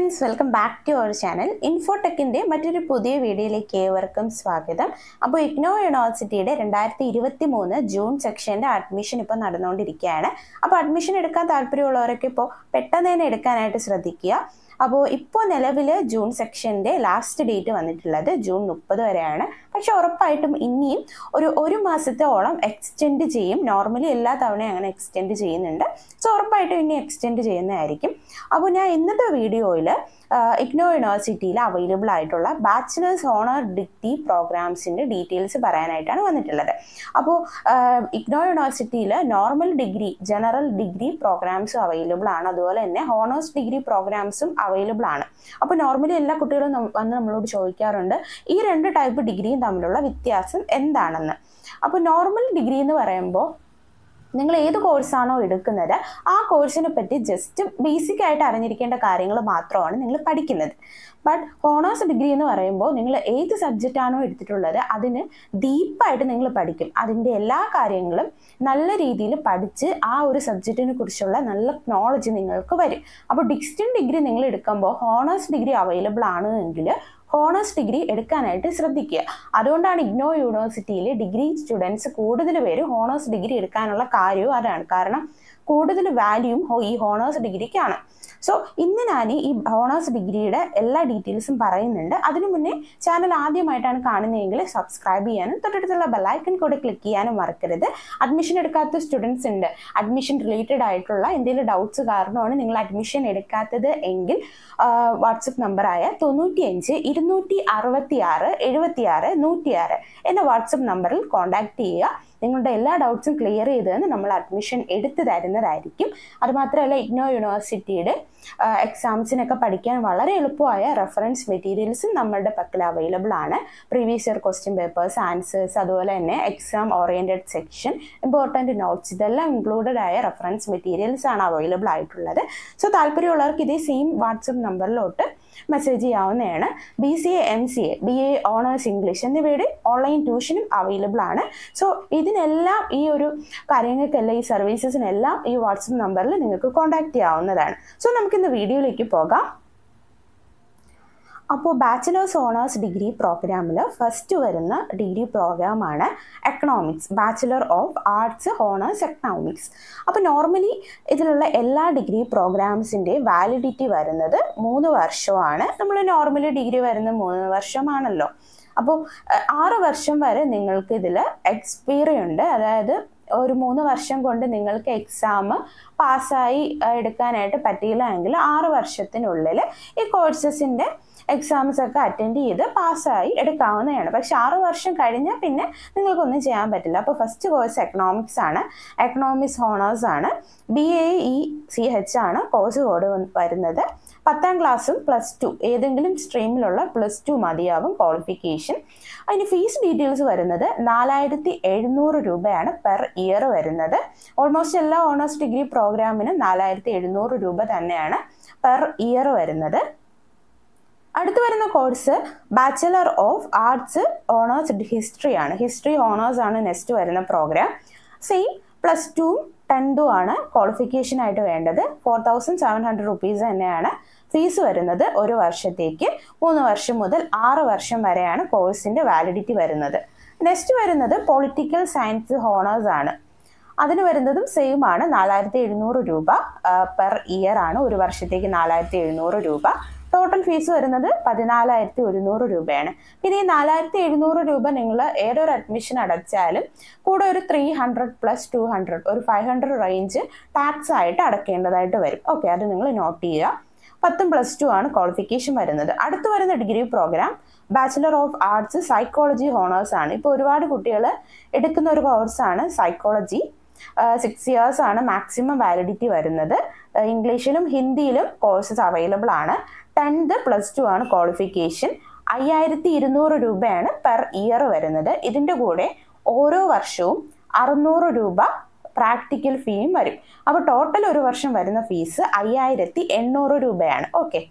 friends welcome back to our channel ഇൻഫോടെക്കിൻ്റെ മറ്റൊരു പുതിയ വീഡിയോയിലേക്ക് ഏവർക്കും സ്വാഗതം അപ്പോൾ ഇഗ്നോ യൂണിവേഴ്സിറ്റിയുടെ രണ്ടായിരത്തി ഇരുപത്തി മൂന്ന് ജൂൺ സെക്ഷൻ്റെ അഡ്മിഷൻ ഇപ്പോൾ നടന്നുകൊണ്ടിരിക്കുകയാണ് അപ്പോൾ അഡ്മിഷൻ എടുക്കാൻ താല്പര്യമുള്ളവരൊക്കെ ഇപ്പോൾ പെട്ടെന്ന് തന്നെ എടുക്കാനായിട്ട് ശ്രദ്ധിക്കുക അപ്പോൾ ഇപ്പോൾ നിലവിൽ ജൂൺ സെക്ഷൻ്റെ ലാസ്റ്റ് ഡേറ്റ് വന്നിട്ടുള്ളത് ജൂൺ മുപ്പത് വരെയാണ് പക്ഷെ ഉറപ്പായിട്ടും ഇനിയും ഒരു ഒരു മാസത്തോളം എക്സ്റ്റെൻഡ് ചെയ്യും നോർമലി എല്ലാ തവണയും അങ്ങനെ എക്സ്റ്റെൻഡ് ചെയ്യുന്നുണ്ട് സോ ഉറപ്പായിട്ടും ഇനി എക്സ്റ്റെൻഡ് ചെയ്യുന്നതായിരിക്കും അപ്പോൾ ഞാൻ ഇന്നത്തെ വീഡിയോയിൽ ഇഗ്നോ യൂണിവേഴ്സിറ്റിയിൽ അവൈലബിൾ ആയിട്ടുള്ള ബാച്ചിലേഴ്സ് ഓണർ ഡിഗ്രി പ്രോഗ്രാംസിൻ്റെ ഡീറ്റെയിൽസ് പറയാനായിട്ടാണ് വന്നിട്ടുള്ളത് അപ്പോൾ ഇഗ്നോ യൂണിവേഴ്സിറ്റിയിൽ നോർമൽ ഡിഗ്രി ജനറൽ ഡിഗ്രി പ്രോഗ്രാംസും അവൈലബിൾ ആണ് അതുപോലെ തന്നെ ഹോണേഴ്സ് ഡിഗ്രി പ്രോഗ്രാംസും അവൈലബിൾ ആണ് അപ്പോൾ നോർമലി എല്ലാ കുട്ടികളും നം- വന്ന് നമ്മളോട് ചോദിക്കാറുണ്ട് ഈ രണ്ട് ടൈപ്പ് ഡിഗ്രിയും തമ്മിലുള്ള വ്യത്യാസം എന്താണെന്ന് അപ്പോൾ നോർമൽ ഡിഗ്രി എന്ന് പറയുമ്പോൾ നിങ്ങൾ ഏത് കോഴ്സാണോ എടുക്കുന്നത് ആ കോഴ്സിനെ പറ്റി ജസ്റ്റ് ബേസിക് ആയിട്ട് അറിഞ്ഞിരിക്കേണ്ട കാര്യങ്ങൾ മാത്രമാണ് നിങ്ങൾ പഠിക്കുന്നത് ബട്ട് ഹോണേഴ്സ് ഡിഗ്രി എന്ന് പറയുമ്പോൾ നിങ്ങൾ ഏത് സബ്ജക്റ്റ് ആണോ എടുത്തിട്ടുള്ളത് അതിന് ഡീപ്പായിട്ട് നിങ്ങൾ പഠിക്കും അതിൻ്റെ എല്ലാ കാര്യങ്ങളും നല്ല രീതിയിൽ പഠിച്ച് ആ ഒരു സബ്ജക്റ്റിനെ കുറിച്ചുള്ള നല്ല നോളജ് നിങ്ങൾക്ക് വരും അപ്പോൾ ഡിസ്റ്റൻറ്റ് ഡിഗ്രി നിങ്ങൾ എടുക്കുമ്പോൾ ഹോണേഴ്സ് ഡിഗ്രി അവൈലബിൾ ആണ് എങ്കിൽ ഹോണേഴ്സ് ഡിഗ്രി എടുക്കാനായിട്ട് ശ്രദ്ധിക്കുക അതുകൊണ്ടാണ് ഇഗ്നോ യൂണിവേഴ്സിറ്റിയിൽ ഡിഗ്രി സ്റ്റുഡൻസ് കൂടുതൽ പേര് ഹോണേഴ്സ് ഡിഗ്രി എടുക്കാനുള്ള കാര്യവും അതാണ് കാരണം കൂടുതൽ വാല്യൂം ഈ ഹോണേഴ്സ് ഡിഗ്രിക്കാണ് സോ ഇന്ന് ഞാൻ ഈ ഹോണേഴ്സ് ഡിഗ്രിയുടെ എല്ലാ ഡീറ്റെയിൽസും പറയുന്നുണ്ട് അതിനു മുന്നേ ചാനൽ ആദ്യമായിട്ടാണ് കാണുന്നതെങ്കിൽ സബ്സ്ക്രൈബ് ചെയ്യാനും തൊട്ടടുത്തുള്ള ബെല്ലൈക്കൺ കൂടെ ക്ലിക്ക് ചെയ്യാനും മറക്കരുത് അഡ്മിഷൻ എടുക്കാത്ത സ്റ്റുഡൻസ് ഉണ്ട് അഡ്മിഷൻ റിലേറ്റഡ് ആയിട്ടുള്ള എന്തെങ്കിലും ഡൗട്ട്സ് കാരണമാണ് നിങ്ങൾ അഡ്മിഷൻ എടുക്കാത്തത് എങ്കിൽ വാട്സപ്പ് നമ്പറായ തൊണ്ണൂറ്റിയഞ്ച് ഇരുന്നൂറ്റി അറുപത്തി ആറ് എഴുപത്തി ആറ് നൂറ്റി ആറ് എന്ന വാട്സപ്പ് നമ്പറിൽ കോൺടാക്ട് ചെയ്യുക നിങ്ങളുടെ എല്ലാ ഡൗട്ട്സും ക്ലിയർ ചെയ്തതെന്ന് നമ്മൾ അഡ്മിഷൻ എടുത്തു തരുന്നതായിരിക്കും അതുമാത്രമല്ല ഇഗ്നോ യൂണിവേഴ്സിറ്റിയുടെ എക്സാംസിനൊക്കെ പഠിക്കാൻ വളരെ എളുപ്പമായ റെഫറൻസ് മെറ്റീരിയൽസും നമ്മളുടെ പക്കൽ അവൈലബിൾ ആണ് previous year question papers answers അതുപോലെ തന്നെ exam oriented section important notes ഇതെല്ലാം ഇൻക്ലൂഡഡ് ആയ റെഫറൻസ് മെറ്റീരിയൽസ് ആണ് അവൈലബിൾ ആയിട്ടുള്ളത് സോ താല്പര്യമുള്ളവർക്ക് ഇതേ സെയിം വാട്സപ്പ് നമ്പറിലോട്ട് മെസ്സേജ് ചെയ്യാവുന്നതാണ് B C A M C A B A honours English എന്നിവയുടെ ഓൺലൈൻ ട്യൂഷനും അവൈലബിൾ ആണ് സോ ഇതിനെല്ലാം ഈ ഒരു കാര്യങ്ങൾക്കെല്ലാം ഈ സർവീസസിനെല്ലാം ഈ വാട്സപ്പ് നമ്പറിൽ നിങ്ങൾക്ക് കോൺടാക്ട് ചെയ്യാവുന്നതാണ് സോ നമുക്കിന്ന് വീഡിയോയിലേക്ക് പോകാം അപ്പോൾ ബാച്ചിലേഴ്സ് ഓണേഴ്സ് ഡിഗ്രി പ്രോഗ്രാമിൽ ഫസ്റ്റ് വരുന്ന ഡിഗ്രി പ്രോഗ്രാമാണ് economics bachelor of arts honours economics അപ്പോൾ നോർമലി ഇതിലുള്ള എല്ലാ ഡിഗ്രി പ്രോഗ്രാംസിൻ്റെ വാലിഡിറ്റി വരുന്നത് മൂന്ന് വർഷമാണ് നമ്മൾ നോർമലി ഡിഗ്രി വരുന്നത് മൂന്ന് വർഷമാണല്ലോ അപ്പോൾ അഹ് ആറ് വർഷം വരെ നിങ്ങൾക്ക് ഇതിൽ എക്സ്പീരി ഉണ്ട് അതായത് ഒരു മൂന്ന് വർഷം കൊണ്ട് നിങ്ങൾക്ക് എക്സാം പാസ്സായി അഹ് എടുക്കാനായിട്ട് പറ്റിയില്ല എങ്കിൽ ആറ് വർഷത്തിനുള്ളിൽ ഈ കോഴ്സസിൻ്റെ എക്സാംസ് ഒക്കെ അറ്റൻഡ് ചെയ്ത് പാസ്സായി എടുക്കാവുന്നതാണ് പക്ഷെ ആറ് വർഷം കഴിഞ്ഞാൽ പിന്നെ നിങ്ങൾക്കൊന്നും ചെയ്യാൻ പറ്റില്ല അപ്പോൾ ഫസ്റ്റ് കോഴ്സ് എക്കണോമിക്സ് ആണ് എക്കണോമിക്സ് ഹോണേഴ്സ് ആണ് B A E C H ആണ് കോഴ്സ് കോഡ് വരുന്നത് പത്താം ക്ലാസ്സും പ്ലസ് ടു ഏതെങ്കിലും സ്ട്രീമിലുള്ള പ്ലസ് ടു മതിയാവും ക്വാളിഫിക്കേഷൻ അതിന് ഫീസ് ഡീറ്റെയിൽസ് വരുന്നത് നാലായിരത്തി എഴുന്നൂറ് രൂപയാണ് പെർ ഇയർ വരുന്നത് ഓൾമോസ്റ്റ് എല്ലാ ഓണേഴ്സ് ഡിഗ്രി പ്രോഗ്രാമിനും നാലായിരത്തി എഴുന്നൂറ് രൂപ തന്നെയാണ് പെർ ഇയർ വരുന്നത് അടുത്ത് വരുന്ന course bachelor of arts honours history ആണ് ഹിസ്റ്ററി ഓണേഴ്സ് ആണ് നെക്സ്റ്റ് വരുന്ന പ്രോഗ്രാം സെയിം പ്ലസ് ടുവും ടെൻത്തും ആണ് ക്വാളിഫിക്കേഷൻ ആയിട്ട് വേണ്ടത് four thousand seven hundred rupees തന്നെയാണ് ഫീസ് വരുന്നത് ഒരു വർഷത്തേക്ക് മൂന്ന് വർഷം മുതൽ ആറ് വർഷം വരെയാണ് കോഴ്സിൻ്റെ വാലിഡിറ്റി വരുന്നത് നെക്സ്റ്റ് വരുന്നത് പൊളിറ്റിക്കൽ സയൻസ് ഹോണേഴ്സ് ആണ് അതിന് വരുന്നതും സെയിം ആണ് നാലായിരത്തി എഴുന്നൂറ് രൂപ പെർ ഇയർ ആണ് ഒരു വർഷത്തേക്ക് നാലായിരത്തി എഴുന്നൂറ് രൂപ ടോട്ടൽ ഫീസ് വരുന്നത് പതിനാലായിരത്തി ഒരുന്നൂറ് രൂപയാണ് പിന്നെ ഈ നാലായിരത്തി എഴുന്നൂറ് രൂപ നിങ്ങൾ ഏതൊരു അഡ്മിഷൻ അടച്ചാലും കൂടെ ഒരു three hundred plus two hundred ഒരു ഫൈവ് ഹൺഡ്രഡ് റേഞ്ച് ടാക്സ് ആയിട്ട് അടക്കേണ്ടതായിട്ട് വരും ഓക്കെ അത് നിങ്ങൾ നോട്ട് ചെയ്യുക പത്തും പ്ലസ് ടു ആണ് ക്വാളിഫിക്കേഷൻ വരുന്നത് അടുത്ത് വരുന്ന degree programme bachelor of arts psychology honours ആണ് ഇപ്പോൾ ഒരുപാട് കുട്ടികൾ എടുക്കുന്ന ഒരു കോഴ്സാണ് സൈക്കോളജി സിക്സ് ഇയേഴ്സ് ആണ് മാക്സിമം വാലിഡിറ്റി വരുന്നത് ആഹ് ഇംഗ്ലീഷിലും ഹിന്ദിയിലും കോഴ്സസ് അവൈലബിൾ ആണ് ടെൻത്ത് പ്ലസ് ടു ആണ് ക്വാളിഫിക്കേഷൻ അയ്യായിരത്തി ഇരുന്നൂറ് രൂപയാണ് പെർ ഇയർ വരുന്നത് ഇതിൻ്റെ കൂടെ ഓരോ വർഷവും അറുന്നൂറ് രൂപ പ്രാക്ടിക്കൽ ഫീയും വരും അപ്പോൾ ടോട്ടൽ ഒരു വർഷം വരുന്ന ഫീസ് അയ്യായിരത്തി എണ്ണൂറ് രൂപയാണ് ഓക്കെ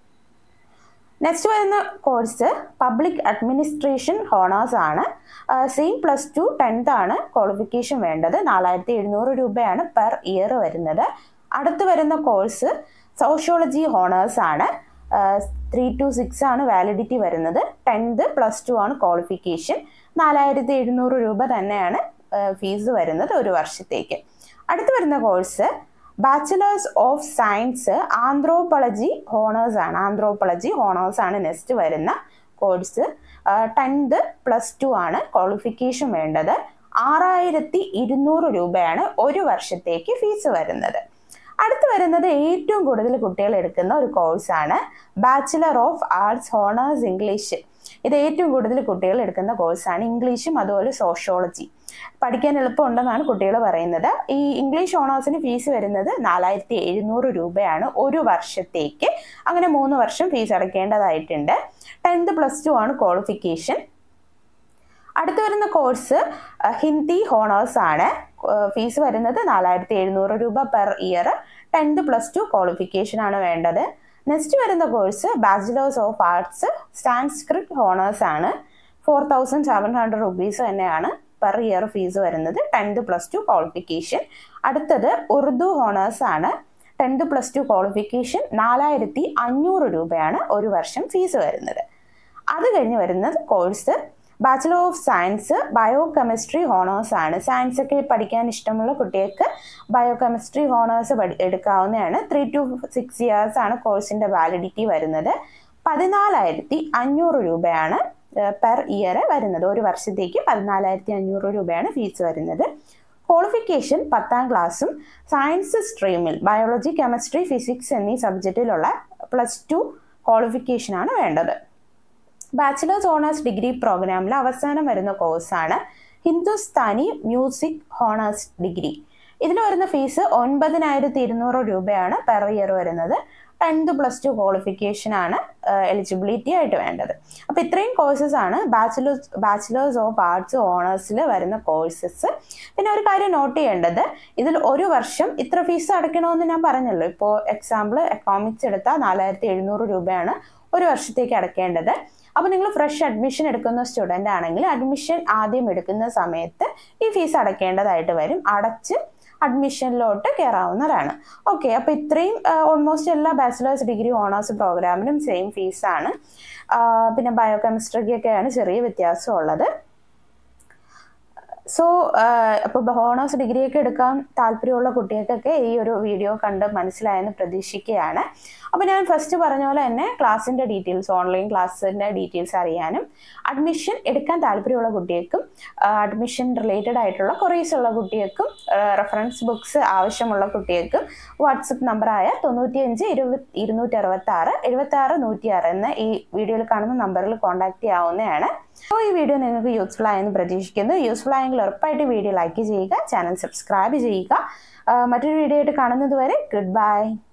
നെക്സ്റ്റ് വരുന്ന കോഴ്സ് പബ്ലിക് അഡ്മിനിസ്ട്രേഷൻ ഹോണേഴ്സ് ആണ് സെയിം പ്ലസ് ടു ടെൻത്ത് ആണ് ക്വാളിഫിക്കേഷൻ വേണ്ടത് നാലായിരത്തി എഴുന്നൂറ് രൂപയാണ് പെർ ഇയർ വരുന്നത് അടുത്ത് വരുന്ന കോഴ്സ് സോഷ്യോളജി ഹോണേഴ്സ് ആണ് ത്രീ ടു സിക്സ് ആണ് വാലിഡിറ്റി വരുന്നത് ടെൻത്ത് പ്ലസ് ടു ആണ് ക്വാളിഫിക്കേഷൻ നാലായിരത്തി എഴുന്നൂറ് രൂപ തന്നെയാണ് ഫീസ് വരുന്നത് ഒരു വർഷത്തേക്ക് അടുത്ത് വരുന്ന course bachelors of science anthropology honours ആണ് ആന്ത്രോപ്പളജി ഹോണേഴ്സ് ആണ് നെക്സ്റ്റ് വരുന്ന കോഴ്സ് ടെൻത്ത് പ്ലസ് ടു ആണ് ക്വാളിഫിക്കേഷൻ വേണ്ടത് ആറായിരത്തി ഇരുന്നൂറ് രൂപയാണ് ഒരു വർഷത്തേക്ക് ഫീസ് വരുന്നത് അടുത്ത് വരുന്നത് ഏറ്റവും കൂടുതൽ കുട്ടികൾ എടുക്കുന്ന ഒരു കോഴ്സാണ് bachelor of arts honours English ഇത് ഏറ്റവും കൂടുതൽ കുട്ടികൾ എടുക്കുന്ന കോഴ്സാണ് ഇംഗ്ലീഷും അതുപോലെ സോഷ്യോളജി പഠിക്കാൻ എളുപ്പമുണ്ടെന്നാണ് കുട്ടികൾ പറയുന്നത് ഈ ഇംഗ്ലീഷ് ഓണേഴ്സിന് ഫീസ് വരുന്നത് നാലായിരത്തി എഴുന്നൂറ് രൂപയാണ് ഒരു വർഷത്തേക്ക് അങ്ങനെ മൂന്ന് വർഷം ഫീസ് അടയ്ക്കേണ്ടതായിട്ടുണ്ട് ടെൻത്ത് പ്ലസ് ടു ആണ് ക്വാളിഫിക്കേഷൻ അടുത്ത് വരുന്ന കോഴ്സ് ഹിന്ദി ഹോണേഴ്സ് ആണ് ഫീസ് വരുന്നത് നാലായിരത്തി എഴുന്നൂറ് രൂപ per year tenth plus two qualification ആണ് വേണ്ടത് നെക്സ്റ്റ് വരുന്ന course bachelors of arts Sanskrit honours ആണ് four thousand seven hundred rupees തന്നെയാണ് പെർ ഇയർ ഫീസ് വരുന്നത് ടെൻത്ത് പ്ലസ് ടു ക്വാളിഫിക്കേഷൻ അടുത്തത് ഉറുദു ഹോണേഴ്സ് ആണ് ടെൻത്ത് പ്ലസ് ടു ക്വാളിഫിക്കേഷൻ നാലായിരത്തി അഞ്ഞൂറ് രൂപയാണ് ഒരു വർഷം ഫീസ് വരുന്നത് അത് കഴിഞ്ഞ് വരുന്നത് course bachelor of science biochemistry honours ആണ് സയൻസ് ഒക്കെ പഠിക്കാൻ ഇഷ്ടമുള്ള കുട്ടികൾക്ക് ബയോ കെമിസ്ട്രി ഹോണേഴ്സ് പഠി എടുക്കാവുന്നതാണ് ത്രീ ടു സിക്സ് ഇയേഴ്സ് ആണ് കോഴ്സിൻ്റെ വാലിഡിറ്റി വരുന്നത് പതിനാലായിരത്തി അഞ്ഞൂറ് രൂപയാണ് പെർ ഇയർ വരുന്നത് ഒരു വർഷത്തേക്ക് പതിനാലായിരത്തി അഞ്ഞൂറ് രൂപയാണ് ഫീസ് വരുന്നത് ക്വാളിഫിക്കേഷൻ പത്താം ക്ലാസ്സും സയൻസ് സ്ട്രീമിൽ ബയോളജി കെമിസ്ട്രി ഫിസിക്സ് എന്നീ സബ്ജക്റ്റിലുള്ള പ്ലസ് ടു ക്വാളിഫിക്കേഷനാണ് വേണ്ടത് ബാച്ചിലേഴ്സ് ഓണേഴ്സ് ഡിഗ്രി പ്രോഗ്രാമിൽ അവസാനം വരുന്ന കോഴ്സാണ് ഹിന്ദുസ്ഥാനി മ്യൂസിക് ഹോണേഴ്സ് ഡിഗ്രി ഇതിൽ വരുന്ന ഫീസ് ഒൻപതിനായിരത്തി ഇരുന്നൂറ് രൂപയാണ് പെർ ഇയർ വരുന്നത് ടെൻത്ത് പ്ലസ് ടു ക്വാളിഫിക്കേഷൻ ആണ് എലിജിബിലിറ്റി ആയിട്ട് വേണ്ടത് അപ്പോൾ ഇത്രയും കോഴ്സസ് ആണ് ബാച്ചിലേഴ്സ് ബാച്ചിലേഴ്സ് ഓഫ് ആർട്സ് ഓണേഴ്സിൽ വരുന്ന കോഴ്സസ് പിന്നെ ഒരു കാര്യം നോട്ട് ചെയ്യേണ്ടത് ഇതിൽ ഒരു വർഷം ഇത്ര ഫീസ് അടയ്ക്കണമെന്ന് ഞാൻ പറഞ്ഞല്ലോ ഇപ്പോൾ എക്സാമ്പിൾ എക്കണോമിക്സ് എടുത്താൽ നാലായിരത്തി എഴുന്നൂറ് രൂപയാണ് ഒരു വർഷത്തേക്ക് അടയ്ക്കേണ്ടത് അപ്പോൾ നിങ്ങൾ ഫ്രഷ് അഡ്മിഷൻ എടുക്കുന്ന സ്റ്റുഡൻ്റ് ആണെങ്കിൽ അഡ്മിഷൻ ആദ്യം എടുക്കുന്ന സമയത്ത് ഈ ഫീസ് അടയ്ക്കേണ്ടതായിട്ട് വരും അടച്ച് അഡ്മിഷനിലോട്ട് കയറാവുന്നതാണ് ഓക്കെ അപ്പോൾ ഇത്രയും ഓൾമോസ്റ്റ് എല്ലാ ബാച്ചിലേഴ്സ് ഡിഗ്രി ഓണേഴ്സ് പ്രോഗ്രാമിനും സെയിം ഫീസാണ് പിന്നെ ബയോ കെമിസ്ട്രിക്കൊക്കെയാണ് ചെറിയ വ്യത്യാസം ഉള്ളത് സോ അപ്പോൾ ഹോണേഴ്സ് ഡിഗ്രിയൊക്കെ എടുക്കാൻ താല്പര്യമുള്ള കുട്ടികൾക്കൊക്കെ ഈ ഒരു വീഡിയോ കണ്ട് മനസ്സിലായെന്ന് പ്രതീക്ഷിക്കുകയാണ് അപ്പോൾ ഞാൻ ഫസ്റ്റ് പറഞ്ഞ പോലെ തന്നെ ക്ലാസ്സിൻ്റെ ഡീറ്റെയിൽസ് ഓൺലൈൻ ക്ലാസ്സിൻ്റെ ഡീറ്റെയിൽസ് അറിയാനും അഡ്മിഷൻ എടുക്കാൻ താല്പര്യമുള്ള കുട്ടികൾക്കും അഡ്മിഷൻ റിലേറ്റഡ് ആയിട്ടുള്ള കൊറീസ് ഉള്ള കുട്ടികൾക്കും റെഫറൻസ് ബുക്സ് ആവശ്യമുള്ള കുട്ടികൾക്കും വാട്സപ്പ് നമ്പറായ തൊണ്ണൂറ്റിയഞ്ച് ഇരുപത് ഇരുന്നൂറ്റി അറുപത്തി ആറ് എഴുപത്തി ആറ് നൂറ്റി ആറ് എന്ന ഈ വീഡിയോയിൽ കാണുന്ന നമ്പറിൽ കോൺടാക്ട് ചെയ്യാവുന്നതാണ് അപ്പോൾ ഈ വീഡിയോ നിങ്ങൾക്ക് യൂസ്ഫുൾ ആയെന്ന് പ്രതീക്ഷിക്കുന്നു യൂസ്ഫുൾ ആയെങ്കിൽ ഉറപ്പായിട്ട് വീഡിയോ ലൈക്ക് ചെയ്യുക ചാനൽ സബ്സ്ക്രൈബ് ചെയ്യുക മറ്റൊരു വീഡിയോ ആയിട്ട് കാണുന്നത് വരെ ഗുഡ് ബൈ